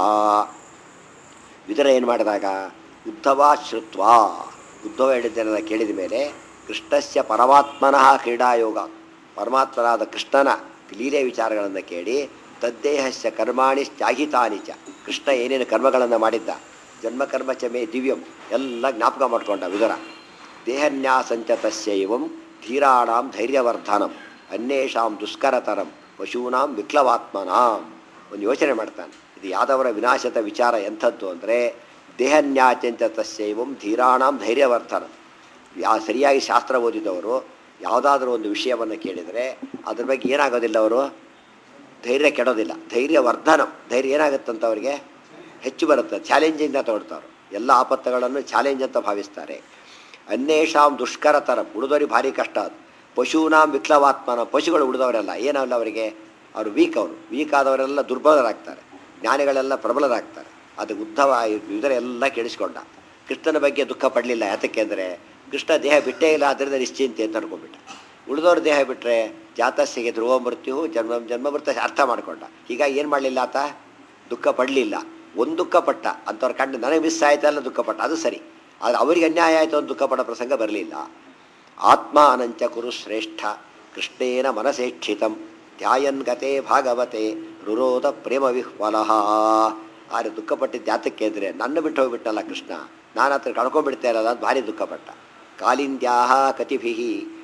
ವಿದುರ ಏನು ಮಾಡಿದಾಗ ಉದ್ಧವಾಶ್ರುತ್ವ ಉದ್ಧವ ಹೇಳಿದ್ದನ್ನೆಲ್ಲ ಕೇಳಿದ ಮೇಲೆ ಕೃಷ್ಣಸ್ಯ ಪರಮಾತ್ಮನಃ ಕ್ರೀಡಾಯೋಗ ಪರಮಾತ್ಮನಾದ ಕೃಷ್ಣನ ಲೀಲೆ ವಿಚಾರಗಳನ್ನು ಕೇಳಿ ತದ್ದೇಹಸ್ಯ ಕರ್ಮಾಣಿ ತ್ಯಾಹಿತಾನಿ ಚ ಕೃಷ್ಣ ಏನೇನು ಕರ್ಮಗಳನ್ನು ಮಾಡಿದ್ದ ಜನ್ಮಕರ್ಮ ಚಮೆ ದಿವ್ಯಂ ಎಲ್ಲ ಜ್ಞಾಪಕ ಮಾಡಿಕೊಂಡ ವಿದುರ ದೇಹನ್ಯಾಸಂಚ ತಸ್ಯೈವಂ ಧೀರಾಣಾಂ ಧೈರ್ಯವರ್ಧನಂ ಅನ್ಯೇಷಾಂ ದುಷ್ಕರತರಂ ಪಶೂನಾಂ ವಿಕ್ಲವಾತ್ಮನಾಂ ಒಂದು ಯೋಚನೆ ಮಾಡ್ತಾನೆ ಇದು ಯಾದವರ ವಿನಾಶದ ವಿಚಾರ ಎಂಥದ್ದು ಅಂದರೆ ದೇಹನ್ಯಾಚಂಚ ತಸ್ಯೈವಂ ಧೀರಾಣಾಂ ಧೈರ್ಯವರ್ಧನಂ ಯಾ ಸರಿಯಾಗಿ ಶಾಸ್ತ್ರ ಓದಿದವರು ಯಾವುದಾದ್ರೂ ಒಂದು ವಿಷಯವನ್ನು ಕೇಳಿದರೆ ಅದ್ರ ಬಗ್ಗೆ ಏನಾಗೋದಿಲ್ಲ ಅವರು ಧೈರ್ಯ ಕೆಡೋದಿಲ್ಲ ಧೈರ್ಯ ವರ್ಧನ ಧೈರ್ಯ ಏನಾಗುತ್ತಂತ ಅವರಿಗೆ ಹೆಚ್ಚು ಬರುತ್ತೆ ಚಾಲೆಂಜಿಂಗ್ ಅಂತ ತಗೊಳ್ತಾರೆ ಎಲ್ಲ ಆಪತ್ತುಗಳನ್ನು ಚಾಲೆಂಜ್ ಅಂತ ಭಾವಿಸ್ತಾರೆ ಅನ್ಯೇಷಾಂ ದುಷ್ಕರತರ ಉಳಿದವರಿಗೆ ಭಾರಿ ಕಷ್ಟ ಅದು ಪಶೂನಾಂ ವಿಕ್ಲವಾತ್ಮನ ಪಶುಗಳು ಉಳಿದವರೆಲ್ಲ ಏನಲ್ಲ ಅವರಿಗೆ ಅವರು ವೀಕ್ ಅವರು ವೀಕ್ ಆದವರೆಲ್ಲ ದುರ್ಬಲರಾಗ್ತಾರೆ ಜ್ಞಾನಿಗಳೆಲ್ಲ ಪ್ರಬಲರಾಗ್ತಾರೆ ಅದು ಉದ್ಧವ ಇದರ ಎಲ್ಲ ಕೇಳಿಸ್ಕೊಂಡ ಕೃಷ್ಣನ ಬಗ್ಗೆ ದುಃಖ ಪಡಲಿಲ್ಲ ಯಾತಕ್ಕೆ ಅಂದರೆ ಕೃಷ್ಣ ದೇಹ ಬಿಟ್ಟೇ ಇಲ್ಲ ಅದರಿಂದ ನಿಶ್ಚಿಂತೆ ಅಂತ ಅನ್ಕೊಂಡ್ಬಿಟ್ಟ ಉಳಿದವ್ರ ದೇಹ ಬಿಟ್ಟರೆ ಜಾತಸ್ಸಿಗೆ ಧ್ರುವ ಮೃತ್ಯು ಜನ್ಮ ಜನ್ಮ ಮೃತ್ಯು ಅರ್ಥ ಮಾಡ್ಕೊಂಡ ಹೀಗಾಗಿ ಏನು ಮಾಡಲಿಲ್ಲ ಆತ ದುಃಖ ಪಡಲಿಲ್ಲ ಒಂದು ದುಃಖ ಪಟ್ಟ ಅಂಥವ್ರ ಕಂಡು ನನಗೆ ಮಿಸ್ ಆಯ್ತಲ್ಲ ದುಃಖ ಪಟ್ಟ ಅದು ಸರಿ ಆದರೆ ಅವರಿಗೆ ಅನ್ಯಾಯ ಆಯಿತು ಅಂತ ದುಃಖ ಪಡೋ ಪ್ರಸಂಗ ಬರಲಿಲ್ಲ ಆತ್ಮ ಅನಂಚ ಕುರು ಶ್ರೇಷ್ಠ ಕೃಷ್ಣೇನ ಮನಸೇಕ್ಷಿತಂ ಧ್ಯಾಯನ್ ಗತೆ ಭಾಗವತೆ ರುರೋಧ ಪ್ರೇಮ ವಿಹ್ವಲಃ ಆದರೆ ದುಃಖಪಟ್ಟಿದ್ದು ಯಾತಕ್ಕೆ ಅಂದರೆ ನನ್ನ ಬಿಟ್ಟು ಹೋಗ್ಬಿಟ್ಟಲ್ಲ ಕೃಷ್ಣ ನಾನು ಹತ್ರ ಕಳ್ಕೊಂಡ್ಬಿಡ್ತಾ ಇರಲ್ಲ ಅಂತ ಭಾರಿ ದುಃಖಪಟ್ಟ ಕಾಲಿಂದ್ಯಾಹ ಕತಿಭಿ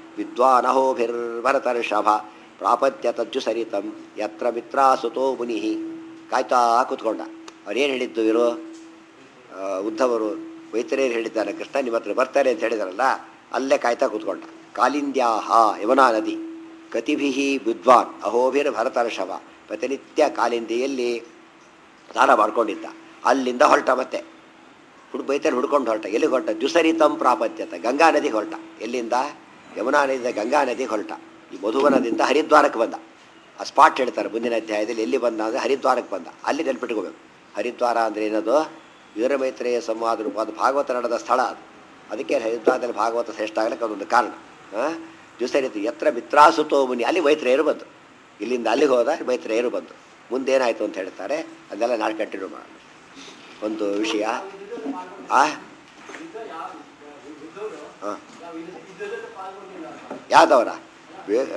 ವಿದ್ವಾನಹೋಭಿರ್ಭರತರ್ಷಭ ಪ್ರಾಪತ್ಯ ತಜ್ಜು ಸರಿತಂ ಯತ್ರ ಮಿತ್ರ ಸುತೋ ಮುನಿ ಕಾಯ್ತಾ ಕೂತ್ಕೊಂಡ ಅವ್ರೇನು ಹೇಳಿದ್ದು ಇವರು ಆ, ಉದ್ಧವರು ವೈತರೇರು ಹೇಳಿದ್ದಾರೆ ಕೃಷ್ಣ ನಿಮ್ಮ ಹತ್ರ ಬರ್ತಾರೆ ಅಂತ ಹೇಳಿದಾರಲ್ಲ ಅಲ್ಲೇ ಕಾಯ್ತಾ ಕೂತ್ಕೊಂಡ ಕಾಲಿಂದ್ಯಾಹ ಯಮುನಾ ನದಿ ಕತಿಭಿ ವಿದ್ವಾನ್ ಅಹೋಭಿರ್ ಭರತರ್ಷಭ ಪ್ರತಿನಿತ್ಯ ಕಾಲಿಂದಿಯಲ್ಲಿ ಸ್ನಾನ ಮಾಡ್ಕೊಂಡಿದ್ದ ಅಲ್ಲಿಂದ ಹೊರಟ ಮತ್ತೆ ಹುಡು ಬೈತಲ್ಲಿ ಹುಡ್ಕೊಂಡು ಹೊರಟ ಎಲ್ಲಿ ಹೊರಟ ದ್ಯುಸರಿತಂ ಪ್ರಾಪತ್ಯತ ಗಂಗಾ ನದಿ ಹೊರಟ ಎಲ್ಲಿಂದ ಯಮುನಾ ನದಿಯಿಂದ ಗಂಗಾ ನದಿ ಹೊರಟ ಈ ಮಧುವನದಿಂದ ಹರಿದ್ವಾರಕ್ಕೆ ಬಂದ ಆ ಸ್ಪಾಟ್ ಹೇಳ್ತಾರೆ ಮುಂದಿನ ಅಧ್ಯಾಯದಲ್ಲಿ ಎಲ್ಲಿ ಬಂದ ಅಂದರೆ ಹರಿದ್ವಾರಕ್ಕೆ ಬಂದ ಅಲ್ಲಿ ನೆನ್ಪಿಟ್ಕೋಬೇಕು ಹರಿದ್ವಾರ ಅಂದರೆ ಏನದು ವೀರ ಮೈತ್ರೇಯ ಸಂವಾದ ರೂಪವಾದ ಭಾಗವತ ನಡೆದ ಸ್ಥಳ ಅದು ಅದಕ್ಕೆ ಹರಿದ್ವಾರದಲ್ಲಿ ಭಾಗವತ ಶ್ರೇಷ್ಠ ಆಗಲಿಕ್ಕೆ ಅದೊಂದು ಕಾರಣ ದ್ಯುಸರಿತ ಎತ್ರ ಮಿತ್ರಾಸುತೋ ಮುನಿ ಅಲ್ಲಿ ಮೈತ್ರೇಯರು ಬಂತು ಇಲ್ಲಿಂದ ಅಲ್ಲಿಗೆ ಹೋದ ಮೈತ್ರೇಯರು ಬಂತು ಮುಂದೇನಾಯಿತು ಅಂತ ಹೇಳ್ತಾರೆ ಅದೆಲ್ಲ ನಾಳೆ ಕಂಟಿನ್ಯೂ ಮಾಡೋಣ ಒಂದು ವಿಷಯ ಆ ಹಾಂ ಯಾವ್ದವರ ವೇ-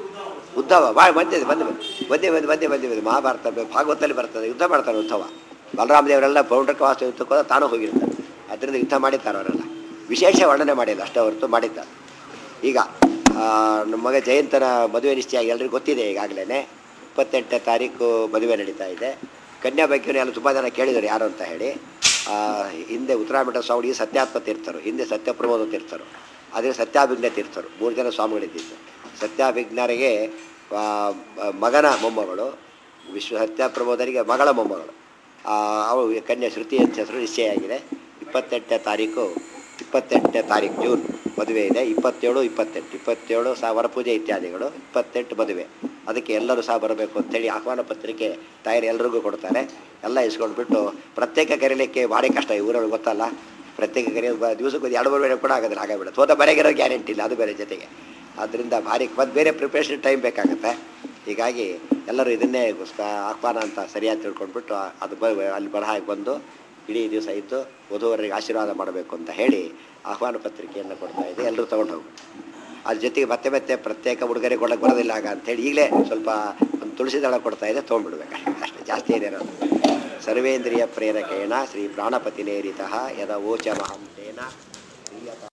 ಉದ್ಧವ ಬಾ ಬಂದಿದೆ ಬಂದೆ ಬಂದೆ ಬಂದೆ ಬಂದೆ ಬಂದೆ ಬಂದೆ ಬಂದೆ ಮಹಾಭಾರತ ಭಾಗವತಲ್ಲಿ ಬರ್ತದೆ ಯುದ್ಧ ಮಾಡ್ತಾನೆ ಉದ್ಧವ ಬಲರಾಮ ದೇವರೆಲ್ಲ ಪೌಂಡ್ರಕವಾಸ ಯುದ್ಧಕ್ಕೆ ಹೋದ ತಾನು ಹೋಗಿರ್ತಾರೆ ಅದರಿಂದ ಯುದ್ಧ ಮಾಡಿದ್ದಾರೆ ಅವರೆಲ್ಲ ವಿಶೇಷ ವರ್ಣನೆ ಮಾಡಿಲ್ಲ ಅಷ್ಟೇ ಹೊರತು ಮಾಡಿದ್ದಾರೆ ಈಗ ಆ, ನಮ್ಮ ಮಗ ಜಯಂತನ ಮದುವೆ ನಿಶ್ಚಯ ಆಗಿ ಎಲ್ರಿಗೂ ಗೊತ್ತಿದೆ ಈಗಾಗಲೇ ಇಪ್ಪತ್ತೆಂಟನೇ ತಾರೀಕು ಮದುವೆ ನಡೀತಾ ಇದೆ ಕನ್ಯಾ ಬಗ್ಗೆನೂ ಎಲ್ಲ ತುಂಬ ಜನ ಕೇಳಿದರು ಯಾರು ಅಂತ ಹೇಳಿ ಆ, ಹಿಂದೆ ಉತ್ತರಾಮಠ ಸ್ವಾಮಿ ಸತ್ಯಾತ್ಮ ತೀರ್ಥರು ಹಿಂದೆ ಸತ್ಯಪ್ರಬೋಧ ತೀರ್ಥರು ಅದೇ ಸತ್ಯಾಭಿಜ್ಞ ತೀರ್ಥರು ಮೂರು ಜನ ಸ್ವಾಮಿಗಳಿದ್ದಿದ್ದು ಸತ್ಯಾಭಿಜ್ಞರಿಗೆ ಆ, ಮಗನ ಮೊಮ್ಮಗಳು ವಿಶ್ವ ಸತ್ಯಪ್ರಬೋಧರಿಗೆ ಮಗಳ ಮೊಮ್ಮಗಳು ಆ, ಅವಳು ಕನ್ಯಾ ಶ್ರುತಿ ಅಂತ ಹೆಸರು ನಿಶ್ಚಯ ಆಗಿದೆ ಇಪ್ಪತ್ತೆಂಟನೇ ತಾರೀಕು ಇಪ್ಪತ್ತೆಂಟನೇ ತಾರೀಕು ಜೂನ್ ಮದುವೆ ಇದೆ ಇಪ್ಪತ್ತೇಳು ಇಪ್ಪತ್ತೆಂಟು ಇಪ್ಪತ್ತೇಳು ಸಹ ವರಪೂಜೆ ಇತ್ಯಾದಿಗಳು ಇಪ್ಪತ್ತೆಂಟು ಮದುವೆ ಅದಕ್ಕೆ ಎಲ್ಲರೂ ಸಹ ಬರಬೇಕು ಅಂತೇಳಿ ಆಹ್ವಾನ ಪತ್ರಿಕೆ ತಾಯರು ಎಲ್ರಿಗೂ ಕೊಡ್ತಾರೆ ಎಲ್ಲ ಇಸ್ಕೊಂಡ್ಬಿಟ್ಟು ಪ್ರತ್ಯೇಕ ಕರೀಲಿಕ್ಕೆ ಭಾರಿ ಕಷ್ಟ ಈ ಊರೊಳಗೆ ಗೊತ್ತಲ್ಲ ಪ್ರತ್ಯೇಕ ಕರೆಯೋದು ಬ- ದಿವಸಕ್ಕೆ ಒಂದು ಎರಡು ಮೂರು ವೇಳೆ ಕೂಡ ಆಗೋದಿಲ್ಲ ಆಗಬಿಡುತ್ತೆ ಹೋದ ಬರೆಗಿರೋ ಗ್ಯಾರಂಟಿ ಇಲ್ಲ ಅದು ಬೇರೆ ಜೊತೆಗೆ ಆದ್ದರಿಂದ ಭಾರಿ ಮತ್ತು ಬೇರೆ ಪ್ರಿಪ್ರೇಷನ್ ಟೈಮ್ ಬೇಕಾಗುತ್ತೆ ಹೀಗಾಗಿ ಎಲ್ಲರೂ ಇದನ್ನೇ ಗೋಸ್ಕರ ಆಹ್ವಾನ ಅಂತ ಸರಿಯಾಗಿ ತಿಳ್ಕೊಂಡ್ಬಿಟ್ಟು ಆ- ಅದು ಬ ಅಲ್ಲಿ ಬರಹ ಬಂದು ಇಡೀ ದಿವಸ ಇದ್ದು ವಧುವರಿಗೆ ಆಶೀರ್ವಾದ ಮಾಡಬೇಕು ಅಂತ ಹೇಳಿ ಆಹ್ವಾನ ಪತ್ರಿಕೆಯನ್ನು ಕೊಡ್ತಾ ಇದೆ ಎಲ್ಲರೂ ತೊಗೊಂಡು ಹೋಗ್ಬೇಕು ಅದ್ರ ಜೊತೆಗೆ ಮತ್ತೆ ಮತ್ತೆ ಪ್ರತ್ಯೇಕ ಉಡುಗೊರೆ ಕೊಡಕ್ಕೆ ಬರೋದಿಲ್ಲ ಆಗ ಅಂತೇಳಿ ಈಗಲೇ ಸ್ವಲ್ಪ ಒಂದು ತುಳಸಿ ದಳ ಕೊಡ್ತಾ ಇದೆ ತೊಗೊಂಡ್ಬಿಡ್ಬೇಕು ಅಷ್ಟೇ ಜಾಸ್ತಿ ಏನಿರೋದು ಸರ್ವೇಂದ್ರಿಯ ಪ್ರೇರಕೇಣ ಶ್ರೀ ಪ್ರಾಣಪತಿನೇರಿತಃ ಯದ ಓಚ ಮಹಂತೇನ